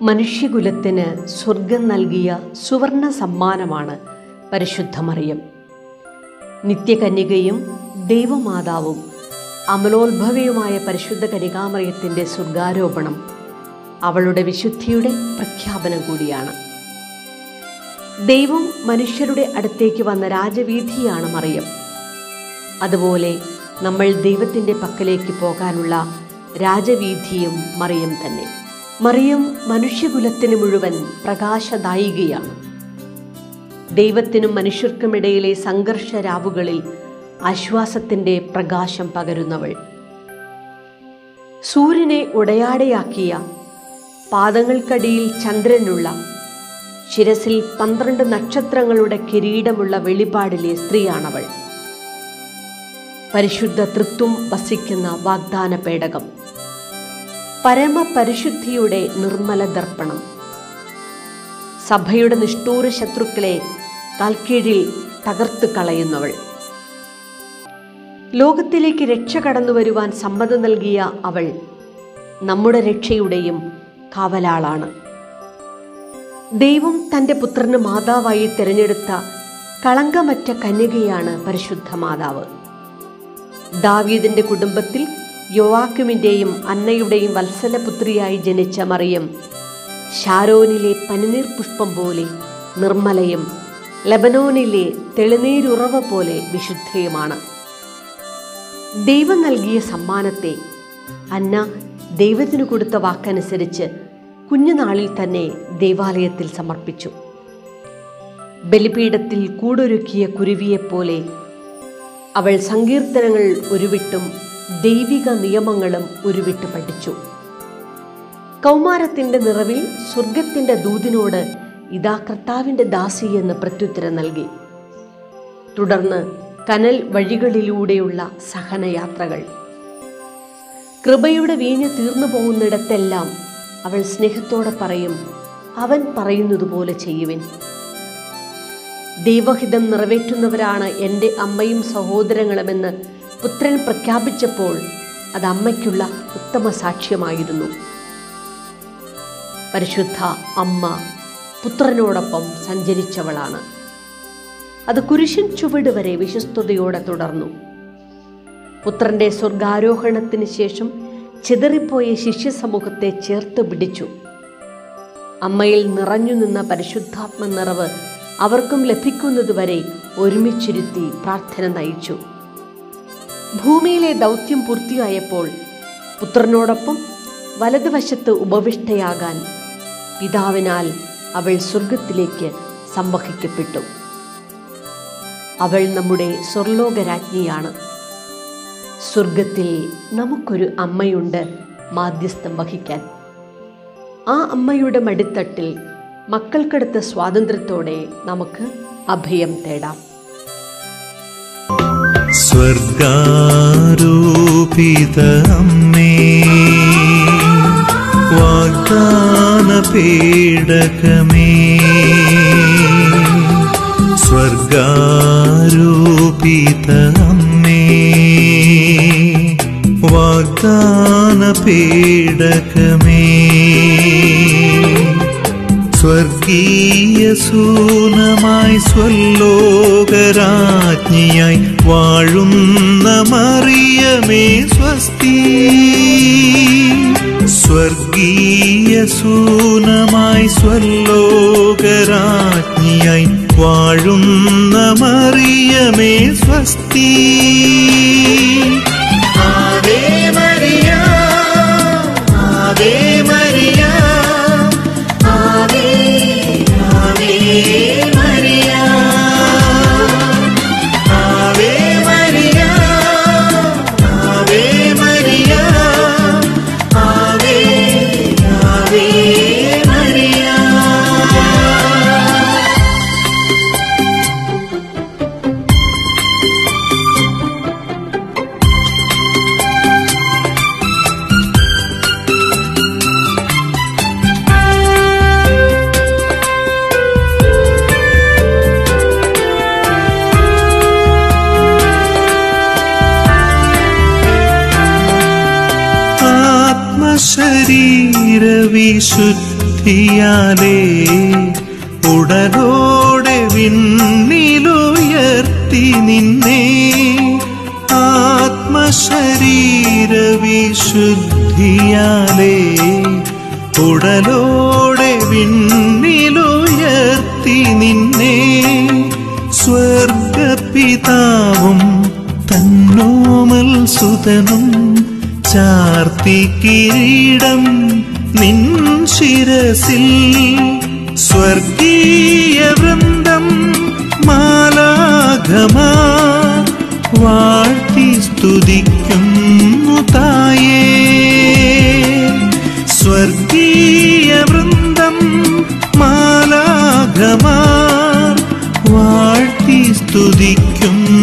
മനുഷ്യകുലത്തിന് സ്വർഗം നൽകിയ സുവർണ സമ്മാനമാണ് പരിശുദ്ധ മറിയം നിത്യകന്യകയും ദൈവമാതാവും അമലോത്ഭവയുമായ പരിശുദ്ധ കനികാമറിയത്തിൻ്റെ സ്വർഗാരോപണം അവളുടെ വിശുദ്ധിയുടെ പ്രഖ്യാപനം കൂടിയാണ് ദൈവം മനുഷ്യരുടെ അടുത്തേക്ക് വന്ന രാജവീഥിയാണ് മറിയം അതുപോലെ നമ്മൾ ദൈവത്തിൻ്റെ പക്കലേക്ക് പോകാനുള്ള രാജവീഥിയും മറിയം തന്നെ മറിയം മനുഷ്യകുലത്തിന് മുഴുവൻ പ്രകാശദായികയാണ് ദൈവത്തിനും മനുഷ്യർക്കുമിടയിലെ സംഘർഷ രാവുകളിൽ ആശ്വാസത്തിൻ്റെ പ്രകാശം പകരുന്നവൾ സൂര്യനെ ഉടയാടയാക്കിയ പാദങ്ങൾക്കടിയിൽ ചന്ദ്രനുള്ള ശിരസിൽ പന്ത്രണ്ട് നക്ഷത്രങ്ങളുടെ കിരീടമുള്ള വെളിപാടിലെ സ്ത്രീയാണവൾ പരിശുദ്ധ തൃത്വം വസിക്കുന്ന വാഗ്ദാന പേടകം പരമപരിശുദ്ധിയുടെ നിർമ്മല ദർപ്പണം സഭയുടെ നിഷ്ഠൂര ശത്രുക്കളെ കാൽക്കീഴിൽ തകർത്ത് കളയുന്നവൾ ലോകത്തിലേക്ക് രക്ഷ കടന്നു വരുവാൻ സമ്മതം നൽകിയ അവൾ നമ്മുടെ രക്ഷയുടെയും കാവലാളാണ് ദൈവം തൻ്റെ പുത്രന് മാതാവായി തിരഞ്ഞെടുത്ത കളങ്കമറ്റ കന്യകയാണ് പരിശുദ്ധ മാതാവ് ദാവീദിന്റെ കുടുംബത്തിൽ യോവാക്കുമിൻ്റെയും അന്നയുടെയും വത്സലപുത്രിയായി ജനിച്ച മറിയം ഷാരോനിലെ പനിനീർ പുഷ്പം പോലെ നിർമ്മലയും ലബനോനിലെ തെളിനീരുറവ പോലെ വിശുദ്ധയുമാണ് ദൈവം നൽകിയ സമ്മാനത്തെ അന്ന ദൈവത്തിന് കൊടുത്ത വാക്കനുസരിച്ച് കുഞ്ഞുനാളിൽ തന്നെ ദൈവാലയത്തിൽ സമർപ്പിച്ചു ബലിപീഠത്തിൽ കൂടൊരുക്കിയ കുരുവിയെപ്പോലെ അവൾ സങ്കീർത്തനങ്ങൾ ഉരുവിട്ടും ദൈവിക നിയമങ്ങളും ഉരുവിട്ട് പഠിച്ചു കൗമാരത്തിന്റെ നിറവിൽ സ്വർഗത്തിന്റെ ദൂതിനോട് ഇതാ കർത്താവിന്റെ ദാസി എന്ന് പ്രത്യുത്തരം നൽകി തുടർന്ന് കനൽ വഴികളിലൂടെയുള്ള സഹനയാത്രകൾ കൃപയുടെ വീഞ്ഞ് തീർന്നു പോകുന്നിടത്തെല്ലാം അവൾ സ്നേഹത്തോടെ പറയും അവൻ പറയുന്നതുപോലെ ചെയ്യുവിൻ ദൈവഹിതം നിറവേറ്റുന്നവരാണ് എൻ്റെ അമ്മയും സഹോദരങ്ങളുമെന്ന് പുത്രൻ പ്രഖ്യാപിച്ചപ്പോൾ അത് അമ്മയ്ക്കുള്ള ഉത്തമ സാക്ഷ്യമായിരുന്നു പരിശുദ്ധ അമ്മ പുത്രനോടൊപ്പം സഞ്ചരിച്ചവളാണ് അത് കുരിശൻ ചുവട് വരെ വിശ്വസ്തയോടെ തുടർന്നു പുത്രന്റെ സ്വർഗാരോഹണത്തിന് ശേഷം ചിതറിപ്പോയ ശിഷ്യസമൂഹത്തെ ചേർത്ത് പിടിച്ചു അമ്മയിൽ നിറഞ്ഞു നിന്ന പരിശുദ്ധാത്മ നിറവ് അവർക്കും ലഭിക്കുന്നതുവരെ ഒരുമിച്ചിരുത്തി പ്രാർത്ഥന നയിച്ചു ഭൂമിയിലെ ദൗത്യം പൂർത്തിയായപ്പോൾ പുത്രനോടൊപ്പം വലതുവശത്ത് ഉപവിഷ്ടയാകാൻ പിതാവിനാൽ അവൾ സ്വർഗത്തിലേക്ക് സംവഹിക്കപ്പെട്ടു അവൾ നമ്മുടെ സ്വർലോകരാജ്ഞിയാണ് സ്വർഗത്തിൽ നമുക്കൊരു അമ്മയുണ്ട് മാധ്യസ്ഥം വഹിക്കാൻ ആ അമ്മയുടെ മടിത്തട്ടിൽ മക്കൾക്കെടുത്ത സ്വാതന്ത്ര്യത്തോടെ നമുക്ക് അഭയം തേടാം സ്വർഗാരോപിത അമ്മേ വാഗ്ദാന പേടകമേ സ്വർഗാരോപിത അമ്മേ വാഗ്ദാന പേടകമേ സ്വർഗീയ സൂനമായി സ്വല്ലോകരാജ്ഞിയായി വാഴുന്ന മറിയമേ സ്വസ്തി സ്വർഗീയ സൂനമായി സ്വല്ലോകരാജ്ഞിയായി വാഴുന്ന മറിയമേ സ്വസ്തി ആവേ മരിയ ആവേ മരിയ ആവേ ആവേ മരിയ ആവേ മരിയ ആവേ മരിയ ആവേ ആവേ മരിയ ആത്മശരീരവിശുദ്ധി ശുദ്ധിയാലേ ഉടലോടെ വിണ്ണിലുയർത്തി നിന്നെ ആത്മശരീര വിശുദ്ധിയാലേ ഉടലോടെ വിണ്ണിലുയർത്തി നിന്നെ സ്വർഗപിതാവും തന്നോമൽ സുതനും ചാർത്തി കിരീടം നിൻ ശിരസിൽ സ്വർഗീയ വൃന്ദം മാലാഘമാ വാഴ്ത്തി സ്തുതിക്കുന്നു തായേ സ്വർഗീയ വൃന്ദം മാലാഘമാ വാഴ്ത്തി സ്തുതിക്കുന്നു